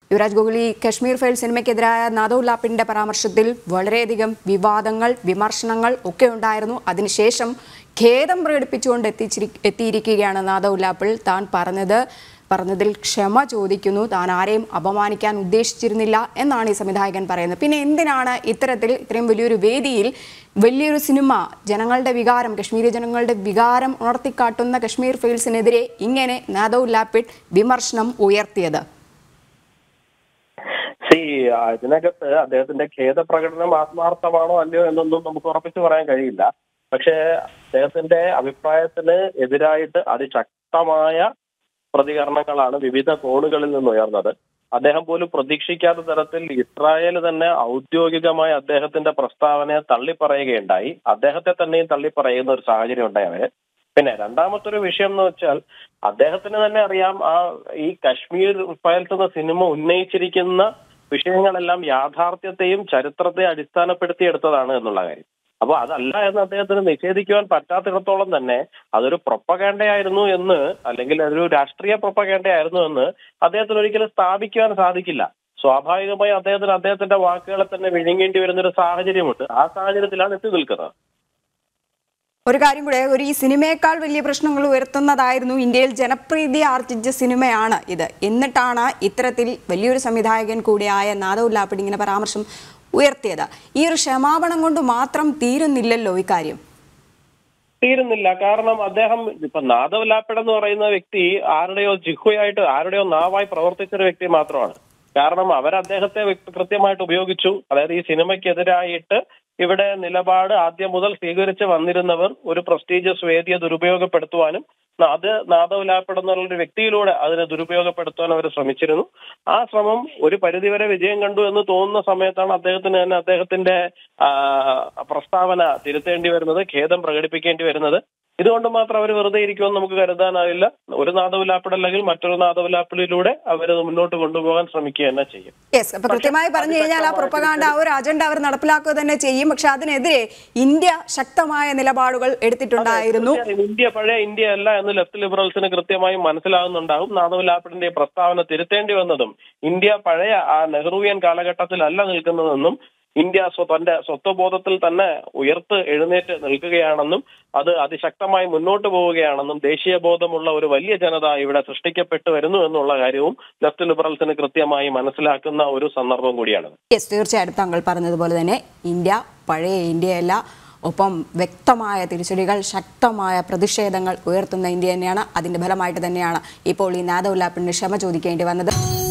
യുവരാജ് ഗോകുലി കശ്മീർ ഫയൽ സിനിമയ്ക്കെതിരായ നാദൌല്ലാപ്പിന്റെ പരാമർശത്തിൽ വളരെയധികം വിവാദങ്ങൾ വിമർശനങ്ങൾ ഒക്കെ ഉണ്ടായിരുന്നു അതിനുശേഷം ഖേദം പ്രകടിപ്പിച്ചുകൊണ്ട് എത്തിച്ചിരി എത്തിയിരിക്കുകയാണ് നാദൌല്ലാപ്പിൾ താൻ പറഞ്ഞത് പറഞ്ഞതിൽ ക്ഷമ ചോദിക്കുന്നു താൻ ആരെയും അപമാനിക്കാൻ ഉദ്ദേശിച്ചിരുന്നില്ല എന്നാണ് ഈ സംവിധായകൻ പറയുന്നത് പിന്നെ എന്തിനാണ് ഇത്തരത്തിൽ ഇത്രയും വലിയൊരു വേദിയിൽ വലിയൊരു സിനിമ ജനങ്ങളുടെ വികാരം കശ്മീരി ജനങ്ങളുടെ വികാരം ഉണർത്തിക്കാട്ടുന്ന കശ്മീർ ഫെയിൽസിനെതിരെ ഇങ്ങനെ നാദൌല്ലാപ്പിഡ് വിമർശനം ഉയർത്തിയത് സി ഇതിനകത്ത് അദ്ദേഹത്തിന്റെ ഖേദപ്രകടനം ആത്മാർത്ഥമാണോ അല്ലയോ എന്നൊന്നും നമുക്ക് ഉറപ്പിച്ചു പറയാൻ കഴിയില്ല പക്ഷേ അദ്ദേഹത്തിന്റെ അഭിപ്രായത്തിന് എതിരായിട്ട് അതിശക്തമായ പ്രതികരണങ്ങളാണ് വിവിധ കോണുകളിൽ നിന്ന് ഉയർന്നത് അദ്ദേഹം പോലും പ്രതീക്ഷിക്കാത്ത തരത്തിൽ ഇസ്രായേൽ തന്നെ ഔദ്യോഗികമായി അദ്ദേഹത്തിന്റെ പ്രസ്താവനയെ തള്ളിപ്പറയുകയുണ്ടായി അദ്ദേഹത്തെ തന്നെയും തള്ളിപ്പറയുന്ന ഒരു സാഹചര്യം ഉണ്ടായി അവര് പിന്നെ രണ്ടാമത്തെ ഒരു വിഷയം എന്ന് വെച്ചാൽ അദ്ദേഹത്തിന് തന്നെ അറിയാം ആ ഈ കശ്മീർ ഫയൽസ് എന്ന സിനിമ ഉന്നയിച്ചിരിക്കുന്ന വിഷയങ്ങളെല്ലാം യാഥാർത്ഥ്യത്തെയും ചരിത്രത്തെ അടിസ്ഥാനപ്പെടുത്തി എടുത്തതാണ് എന്നുള്ള കാര്യം അപ്പൊ അതല്ല എന്ന് അദ്ദേഹത്തിന് നിഷേധിക്കുവാൻ പറ്റാത്തിടത്തോളം തന്നെ അതൊരു പ്രൊപ്പഗാൻഡയായിരുന്നു എന്ന് അല്ലെങ്കിൽ അതൊരു രാഷ്ട്രീയ പ്രൊപ്പഗാൻഡയായിരുന്നു എന്ന് അദ്ദേഹത്തിന് ഒരിക്കലും സ്ഥാപിക്കുവാൻ സാധിക്കില്ല സ്വാഭാവികമായി അദ്ദേഹത്തിന് അദ്ദേഹത്തിന്റെ വാക്കുകളെ തന്നെ വിഴുങ്ങേണ്ടി വരുന്ന ഒരു സാഹചര്യമുണ്ട് ആ സാഹചര്യത്തിലാണ് എത്തി നിൽക്കുന്നത് ഒരു കാര്യം കൂടെ ഒരു ഈ സിനിമയേക്കാൾ വലിയ പ്രശ്നങ്ങൾ ഉയർത്തുന്നതായിരുന്നു ഇന്ത്യയിൽ ജനപ്രീതി ആർജിച്ച സിനിമയാണ് ഇത് എന്നിട്ടാണ് ഇത്തരത്തിൽ വലിയൊരു സംവിധായകൻ കൂടിയായ നാദവുല്ലാപ്പിടി ഇങ്ങനെ പരാമർശം ഉയർത്തിയത് ഈ ഒരു ക്ഷമാപണം കൊണ്ട് മാത്രം തീരുന്നില്ലല്ലോ ഇക്കാര്യം തീരുന്നില്ല കാരണം അദ്ദേഹം ഇപ്പൊ നാദവ് ലാപ്പിഡ് എന്ന് പറയുന്ന വ്യക്തി ആരുടെയോ ജിഹ്വയായിട്ട് ആരുടെയോ നാവായി പ്രവർത്തിച്ച ഒരു വ്യക്തി മാത്രമാണ് കാരണം അവർ അദ്ദേഹത്തെ വ്യക്തി- കൃത്യമായിട്ട് ഉപയോഗിച്ചു അതായത് ഈ സിനിമയ്ക്കെതിരായിട്ട് ഇവിടെ നിലപാട് ആദ്യം മുതൽ സ്വീകരിച്ച് വന്നിരുന്നവർ ഒരു പ്രസ്റ്റീജിയസ് വേദിയെ ദുരുപയോഗപ്പെടുത്തുവാനും അത് നാദവ് ലാപ്പിഡ് എന്നുള്ള ഒരു വ്യക്തിയിലൂടെ അതിനെ ദുരുപയോഗപ്പെടുത്താൻ അവർ ശ്രമിച്ചിരുന്നു ആ ശ്രമം ഒരു പരിധിവരെ വിജയം കണ്ടു എന്ന് തോന്നുന്ന സമയത്താണ് അദ്ദേഹത്തിന് തന്നെ അദ്ദേഹത്തിന്റെ ആ, പ്രസ്താവന തിരുത്തേണ്ടി വരുന്നത് ഖേദം പ്രകടിപ്പിക്കേണ്ടി വരുന്നത് ഇതുകൊണ്ട് മാത്രം അവർ വെറുതെ ഇരിക്കുമെന്ന് നമുക്ക് കരുതാനാവില്ല ഒരു നാദവിലാപ്പിഡ് അല്ലെങ്കിൽ മറ്റൊരു നാദവിലാപ്പിഡിലൂടെ അവർ മുന്നോട്ട് കൊണ്ടുപോകാൻ ശ്രമിക്കുക തന്നെ ചെയ്യും യെസ് അപ്പൊ കൃത്യമായി പറഞ്ഞു കഴിഞ്ഞാൽ ആ പ്രൊപ്പകാണ്ട ആ ഒരു അജണ്ട അവർ നടപ്പിലാക്കുക തന്നെ ചെയ്യും പക്ഷെ അതിനെതിരെ ഇന്ത്യ ശക്തമായ നിലപാടുകൾ എടുത്തിട്ടുണ്ടായിരുന്നു തീർച്ചയായും ഇന്ത്യ പഴയ ഇന്ത്യ അല്ല എന്ന് ലെഫ്റ്റ് ലിബറൽസിന് കൃത്യമായും മനസ്സിലാകുന്നുണ്ടാകും നാദവിലാപ്പിഡിന്റെ പ്രസ്താവന തിരുത്തേണ്ടി വന്നതും ഇന്ത്യ പഴയ ആ നെഹ്റുവിയൻ കാലഘട്ടത്തിലല്ല നിൽക്കുന്നതെന്നും ഇന്ത്യ സ്വ- തന്റെ സ്വത്വബോധത്തിൽ തന്നെ ഉയർത്ത് എഴുന്നേറ്റ് നിൽക്കുകയാണെന്നും അത് അതിശക്തമായി മുന്നോട്ട് പോവുകയാണെന്നും ദേശീയ ബോധമുള്ള ഒരു വലിയ ജനത ഇവിടെ സൃഷ്ടിക്കപ്പെട്ടു വരുന്നു എന്നുള്ള കാര്യവും ലെഫ്റ്റ് ലിബറൽസിന് കൃത്യമായി മനസ്സിലാക്കുന്ന ഒരു സന്ദർഭം കൂടിയാണ് യെസ് തീർച്ചയായിട്ടും താങ്കൾ പറഞ്ഞതുപോലെ തന്നെ ഇന്ത്യ പഴയ ഇന്ത്യയല്ല ഒപ്പം വ്യക്തമായ തിരിച്ചടികൾ ശക്തമായ പ്രതിഷേധങ്ങൾ ഉയർത്തുന്ന ഇന്ത്യ തന്നെയാണ് അതിന്റെ ഫലമായിട്ട് തന്നെയാണ് ഇപ്പോൾ ഈ നാദവുല്ലാപ്പിന് ക്ഷമ ചോദിക്കേണ്ടി വന്നത്